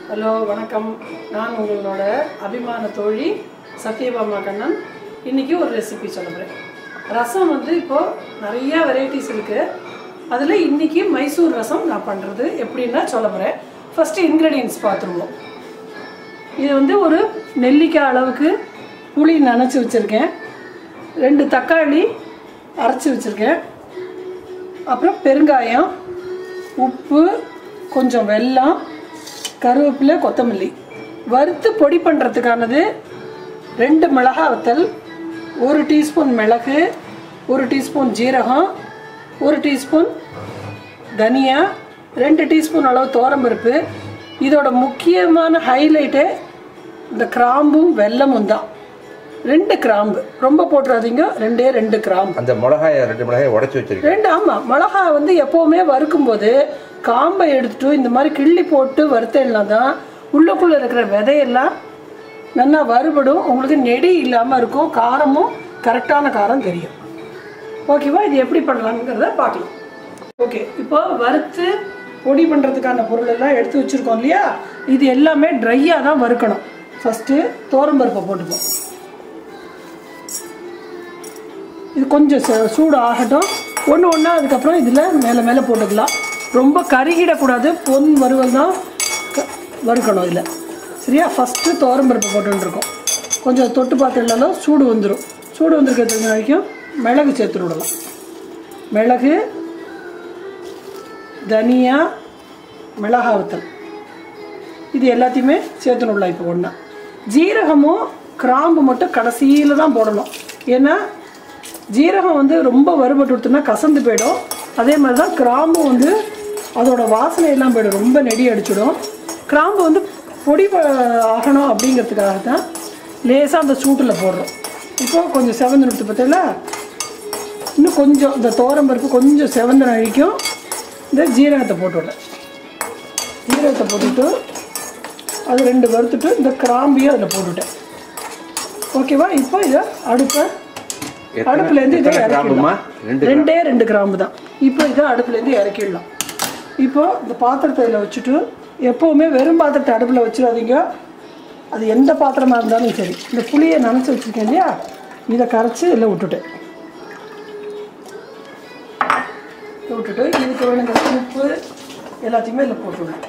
Hello வணக்கம் நான் உங்களோட அபிமான தோழி சத்யபாமா கண்ணன் இன்னைக்கு ஒரு ரெசிபி சொல்ல போகிறேன் ரசம் வந்து இப்போது நிறைய வெரைட்டிஸ் இருக்குது அதில் இன்னைக்கு மைசூர் ரசம் நான் பண்ணுறது எப்படின்னா சொல்ல போகிறேன் ஃபஸ்ட்டு இன்க்ரீடியன்ஸ் பார்த்துருவோம் இது வந்து ஒரு நெல்லிக்காய் அளவுக்கு புளி நனைச்சி வச்சுருக்கேன் ரெண்டு தக்காளி அரைச்சி வச்சுருக்கேன் அப்புறம் பெருங்காயம் உப்பு கொஞ்சம் வெல்லம் கருவேப்பிலை கொத்தமல்லி வறுத்து பொடி பண்ணுறதுக்கானது ரெண்டு மிளகா வத்தல் ஒரு டீஸ்பூன் மிளகு ஒரு டீஸ்பூன் ஜீரகம் ஒரு டீஸ்பூன் தனியா ரெண்டு டீஸ்பூன் அளவு தோரம்பருப்பு இதோட முக்கியமான ஹைலைட்டு இந்த கிராம்பும் வெல்லமும் தான் ரெண்டு கிராம்பு ரொம்ப போட்டுறாதீங்க ரெண்டே ரெண்டு கிராம்பு அந்த மிளகாயை ரெண்டு மிளகாயை உடச்சி வச்சிருக்கேன் ரெண்டு ஆமாம் மிளகா வந்து எப்போவுமே வறுக்கும்போது காம்பை எடுத்துட்டு இந்த மாதிரி கிள்ளி போட்டு வறுத்தேன்னா தான் உள்ளுக்குள்ளே இருக்கிற விதையெல்லாம் நல்லா வறுபடும் உங்களுக்கு நெடி இல்லாமல் இருக்கும் காரமும் கரெக்டான காரம் தெரியும் ஓகேவா இது எப்படி பண்ணலாங்கிறத பார்க்கலாம் ஓகே இப்போ வறுத்து பொடி பண்ணுறதுக்கான பொருள் எல்லாம் எடுத்து வச்சுருக்கோம் இல்லையா இது எல்லாமே ட்ரையாக தான் வறுக்கணும் ஃபஸ்ட்டு தோரம்பருப்பை போட்டுப்போம் இது கொஞ்சம் ச- சூடு ஆகட்டும் ஒன்று ஒன்றா அதுக்கப்புறம் இதில் மேலே மேலே போட்டுக்கலாம் ரொம்ப கருகிடக்கூடாது பொன் வறுவல் தான் க- வறுக்கணும் இதில் சரியா ஃபஸ்ட்டு தோரம்பருப்பு போட்டுருக்கோம் கொஞ்சம் தொட்டு பார்த்துடலாம் சூடு வந்துடும் சூடு வந்திருக்கிறது வரைக்கும் மிளகு சேர்த்து விடலாம் மிளகு தனியா மிளகா வத்தல் இது எல்லாத்தையுமே சேர்த்து விடலாம் இப்போ ஒன்றா ஜீரகமும் கிராம்பு மட்டும் கடைசியில் தான் போடணும் ஏன்னா ஜீரகம் வந்து ரொம்ப வறுபட்டு கொடுத்தோம்னா கசந்து போயிடும் அதே மாதிரி தான் கிராம்பு வந்து அதோட வாசனை எல்லாம் போயிடும் ரொம்ப நெடி அடிச்சிடும் கிராம்பு வந்து பொடி ப- ஆகணும் அப்படிங்கிறதுக்காக தான் லேசாக அந்த சூட்டில் போடுறோம் இப்போ கொஞ்சம் செவந்து நிறுத்து பார்த்தீங்களா இன்னும் கொஞ்சம் இந்த தோரம்பருப்பு கொஞ்சம் செவந்து அழிக்கும் இந்த ஜீரகத்தை போட்டு விடுறேன் ஜீரகத்தை போட்டுட்டு அது ரெண்டு வறுத்துட்டு இந்த கிராம்பியும் அதில் போட்டுட்டேன் ஓகேவா இப்போ இதை அடுப்பை எத்தனை- அடுப்புலேருந்து இதை எத்தனை கிராம்புமா? இறக்கிடலாம் ரெண்டு ரெண்டே ரெண்டு கிராம்பு தான் இப்போ இதை அடுப்புலேருந்து இறக்கிடலாம் இப்போ இந்த பாத்திரத்தை இதில் வச்சுட்டு எப்போவுமே வெறும் பாத்திரத்தை அடுப்பில் வச்சிடாதீங்க அது எந்த பாத்திரமா இருந்தாலும் சரி இந்த புளியை நனைச்சி வச்சுருக்கேன் இல்லையா இதை கரைச்சி இதில் விட்டுட்டேன் இதை விட்டுட்டு இதுக்கு வேணுங்கிற உப்பு எல்லாத்தையுமே இதில் போட்டுவிடலாம்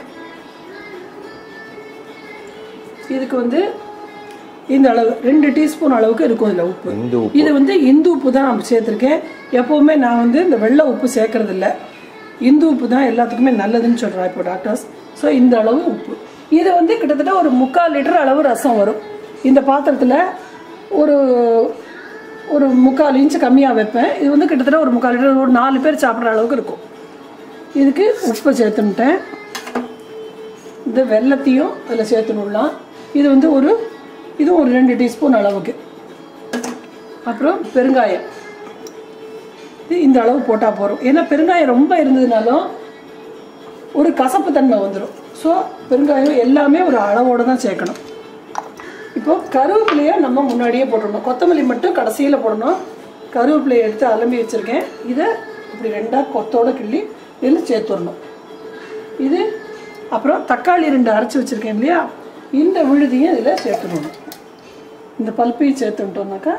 இதுக்கு வந்து இந்த அளவு ரெண்டு டீஸ்பூன் அளவுக்கு இருக்கும் இதில் உப்பு இந்து உப்பு. இது வந்து இந்து உப்பு தான் நான் சேர்த்துருக்கேன் எப்போவுமே நான் வந்து இந்த வெள்ளை உப்பு சேர்க்கறது இல்ல இந்து உப்பு தான் எல்லாத்துக்குமே நல்லதுன்னு சொல்கிறேன் இப்போ டாக்டர்ஸ் ஸோ இந்த அளவு உப்பு இது வந்து கிட்டத்தட்ட ஒரு முக்கால் லிட்டர் அளவு ரசம் வரும் இந்த பாத்திரத்தில் ஒரு ஒரு முக்கால் இன்ச்சு கம்மியாக வைப்பேன் இது வந்து கிட்டத்தட்ட ஒரு முக்கால் லிட்டர் ஒரு நாலு பேர் சாப்பிட்ற அளவுக்கு இருக்கும் இதுக்கு உப்பை சேர்த்துன்ட்டேன் இந்த வெல்லத்தையும் அதில் சேர்த்து விடலாம் இது வந்து ஒரு இது ஒரு ரெண்டு டீஸ்பூன் அளவுக்கு அப்புறம் பெருங்காயம் இது இந்த அளவு போட்டால் போதும் ஏன்னா பெருங்காயம் ரொம்ப இருந்ததுனாலும் ஒரு கசப்பு தன்மை வந்துடும் ஸோ பெருங்காயம் எல்லாமே ஒரு அளவோடு தான் சேர்க்கணும் இப்போ கருவேப்பிலையை நம்ம முன்னாடியே போட்டுடணும் கொத்தமல்லி மட்டும் கடைசியில் போடணும் கருவேப்பிலையை எடுத்து அலம்பி வச்சுருக்கேன் இதை இப்படி ரெண்டாக கொத்தோட கிள்ளி இதில் சேர்த்துடணும் இது அப்புறம் தக்காளி ரெண்டு அரைச்சி வச்சுருக்கேன் இல்லையா இந்த விழுதியும் இதில் சேர்த்துடணும் இந்த பல்ப்பையும் சேர்த்துட்டோம்னாக்கா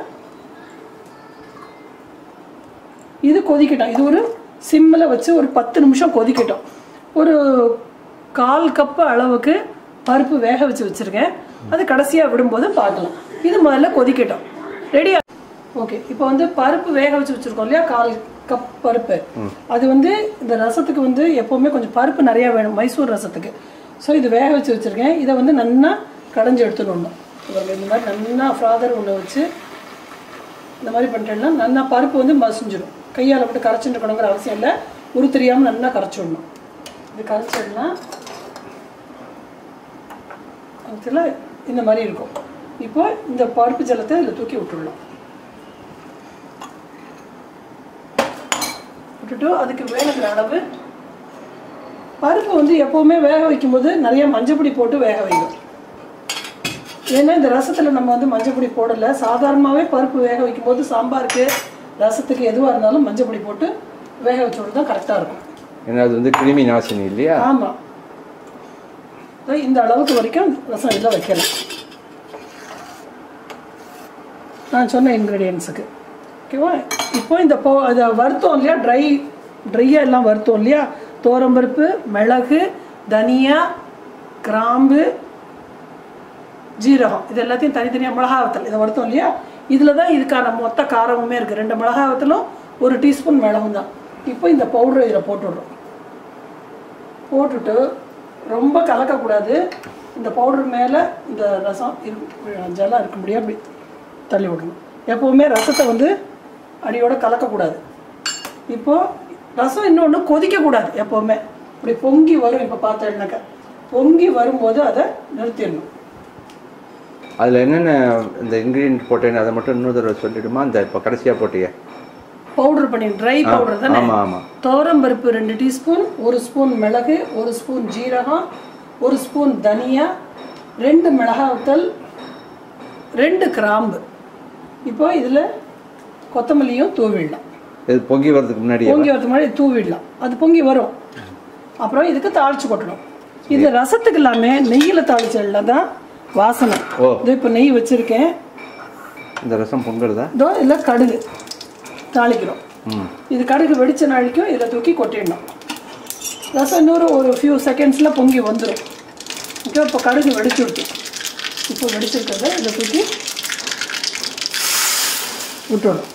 இது கொதிக்கட்டும் இது ஒரு சிம்மில் வச்சு ஒரு பத்து நிமிஷம் கொதிக்கட்டும் ஒரு கால் கப்பு அளவுக்கு பருப்பு வேக வச்சு வச்சுருக்கேன் அது கடைசியாக விடும்போது பார்க்கலாம் இது முதல்ல கொதிக்கட்டும் ரெடியா ஓகே இப்போ வந்து பருப்பு வேக வச்சு வச்சுருக்கோம் இல்லையா கால் கப் பருப்பு அது வந்து இந்த ரசத்துக்கு வந்து எப்போவுமே கொஞ்சம் பருப்பு நிறையா வேணும் மைசூர் ரசத்துக்கு ஸோ இது வேக வச்சு வச்சுருக்கேன் இதை வந்து நல்லா கடைஞ்சி எடுத்துடணும் இவங்க இந்த மாதிரி நல்லா ஃப்ராதர் ஒன்று வச்சு இந்த மாதிரி பண்ணிட்டேன்னா நல்லா பருப்பு வந்து மசிஞ்சிடும் கையால் மட்டும் கரைச்சிட்டு இருக்கணுங்கிற அவசியம் இல்லை உரு தெரியாமல் நல்லா கரைச்சி விடணும் இது கரைச்சிடலாம் அதில் இந்த மாதிரி இருக்கும் இப்போ இந்த பருப்பு ஜலத்தை இதில் தூக்கி விட்டுடலாம் விட்டுட்டு அதுக்கு வேணுங்கிற அளவு பருப்பு வந்து எப்போவுமே வேக வைக்கும்போது நிறைய மஞ்சப்பொடி போட்டு வேக வைக்கும் ஏன்னா இந்த ரசத்தில் நம்ம வந்து மஞ்சப்பொடி போடலை சாதாரணமாகவே பருப்பு வேக வைக்கும்போது சாம்பாருக்கு ரசத்துக்கு எதுவாக இருந்தாலும் மஞ்சப்பொடி போட்டு வேக வச்சோடு தான் கரெக்டாக இருக்கும் ஏன்னா அது வந்து கிருமி நாசினி இல்லையா ஆமாம் So, இந்த அளவுக்கு வரைக்கும் ரசம் இதில் வைக்கலாம் நான் சொன்ன இன்க்ரீடியன்ஸுக்கு ஓகேவா இப்போ இந்த போ அதை வறுத்தோம் இல்லையா ட்ரை ட்ரையாக எல்லாம் வறுத்தோம் இல்லையா தோரம்பருப்பு மிளகு தனியா கிராம்பு ஜீரகம் இது எல்லாத்தையும் தனித்தனியாக மிளகா வத்தல் இதை வறுத்தோம் இல்லையா இதில் தான் இதுக்கான மொத்த காரமுமே இருக்குது ரெண்டு மிளகா வத்தலும் ஒரு டீஸ்பூன் மிளகும் தான் இப்போ இந்த பவுடரை இதில் போட்டுடுறோம் போட்டுட்டு ரொம்ப கலக்கக்கூடாது இந்த பவுடர் மேலே இந்த ரசம் இரு ஜலம் இருக்கும்படியாக அப்படி தள்ளி விடணும் எப்போவுமே ரசத்தை வந்து அடியோட கலக்கக்கூடாது இப்போது ரசம் இன்னொன்று கொதிக்கக்கூடாது எப்போவுமே இப்படி பொங்கி வரும் இப்போ பார்த்தேன்னாக்க பொங்கி வரும்போது அதை நிறுத்திடணும் அதில் என்னென்ன இந்த இன்க்ரீடியன்ட் போட்டேன்னு அதை மட்டும் இன்னொரு தடவை சொல்லிடுமா இந்த இப்போ கடைசியாக போட்டியே பவுடர் பண்ணி ட்ரை பவுடர் தானே ஆமாம் ஆமாம் துவரம்பருப்பு ரெண்டு டீஸ்பூன் ஒரு ஸ்பூன் மிளகு ஒரு ஸ்பூன் ஜீரகம் ஒரு ஸ்பூன் தனியா ரெண்டு மிளகாய் வத்தல் ரெண்டு கிராம்பு இப்போ இதில் கொத்தமல்லியும் தூவிடலாம் இது பொங்கி வர்றதுக்கு முன்னாடியே பொங்கி வரதுக்கு முன்னாடி தூவிடலாம் அது பொங்கி வரும் அப்புறம் இதுக்கு தாளிச்சு கொட்டணும் இந்த ரசத்துக்கு எல்லாமே நெய்யில் தாளிச்சதுல தான் வாசனை ஓ. இதோ இப்போ நெய் வச்சுருக்கேன் இந்த ரசம் பொங்குறதா இதோ இல்லை கடுகு தாளிக்கிறோம் ம் இது கடுகு வெடிச்ச நாளைக்கும் இதில் தூக்கி கொட்டிடணும் ரசம் இன்னொரு ஒரு ஃபியூ செகண்ட்ஸில் பொங்கி வந்துடும் ஓகே இப்போ கடுகு வெடிச்சு விட்டு இப்போ வெடிச்சிருக்கிறத இதை தூக்கி விட்டுடணும்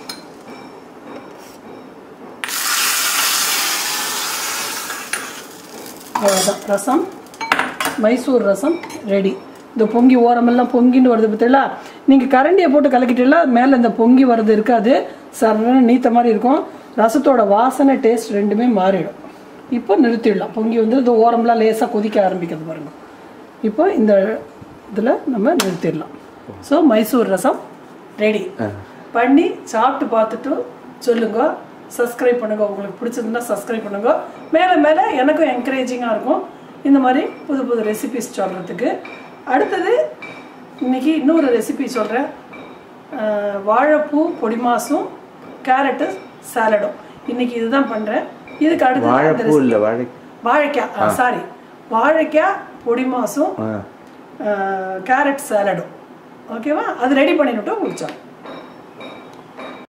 அவ்வளோதான் ரசம் மைசூர் ரசம் ரெடி இந்த பொங்கி ஓரமெல்லாம் பொங்கின்னு வருது பார்த்தீங்களா நீங்கள் கரண்டியை போட்டு கலக்கிட்டீங்களா மேலே இந்த பொங்கி வர்றது இருக்காது சரண நீத்த மாதிரி இருக்கும் ரசத்தோட வாசனை டேஸ்ட் ரெண்டுமே மாறிடும் இப்போ நிறுத்திடலாம் பொங்கி வந்து இந்த ஓரம்லாம் லேசாக கொதிக்க ஆரம்பிக்கிறது பாருங்க இப்போ இந்த இதில் நம்ம நிறுத்திடலாம் ஸோ மைசூர் ரசம் ரெடி பண்ணி சாப்பிட்டு பார்த்துட்டு சொல்லுங்க சப்ஸ்கிரைப் பண்ணுங்க உங்களுக்கு பிடிச்சிருந்தா சப்ஸ்கிரைப் பண்ணுங்க மேலே மேலே எனக்கும் என்கரேஜிங்காக இருக்கும் இந்த மாதிரி புது புது ரெசிபிஸ் சொல்கிறதுக்கு அடுத்தது இன்னைக்கு இன்னொரு ரெசிபி சொல்கிறேன் வாழைப்பூ பொடி மாசும் கேரட்டு சாலடும் இன்னைக்கு இதுதான் பண்ணுறேன் இதுக்கு அடுத்து வாழைப்பூ இல்லை வாழை வாழைக்காய் சாரி வாழைக்காய் பொடி மாசும் ஆ கேரட் சாலடும் ஓகேவா அது ரெடி பண்ணிட்டு முடிச்சோம்